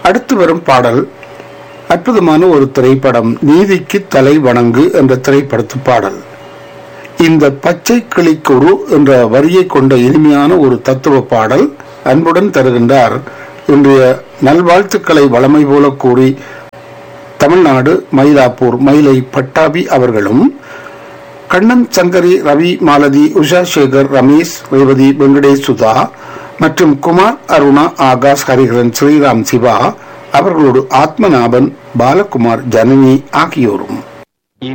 அடுத்து வரும் பாடல் அற்புதமான ஒரு திரைப்படம் நீதிக்கு தலை வணங்கு என்ற திரைப்படத்து பாடல் இந்த பச்சை கிளிக்குரு என்ற வரியை கொண்ட இனிமையான ஒரு தத்துவ பாடல் அன்புடன் தருகின்றார் இன்றைய நல்வாழ்த்துக்களை வளமை போல கூறி தமிழ்நாடு மயிலாப்பூர் மயிலை பட்டாபி அவர்களும் கண்ணன் சங்கரி ரவி மாலதி உஷா சேகர் ரமேஷ் ரேவதி வெங்கடேஷ் சுதா மற்றும் குமார் அருணா ஆகாஷ் ஹரிஹரன் ஸ்ரீராம் சிவா அவர்களோடு ஆத்மநாபன் பாலகுமார் ஜனனி ஆகியோரும்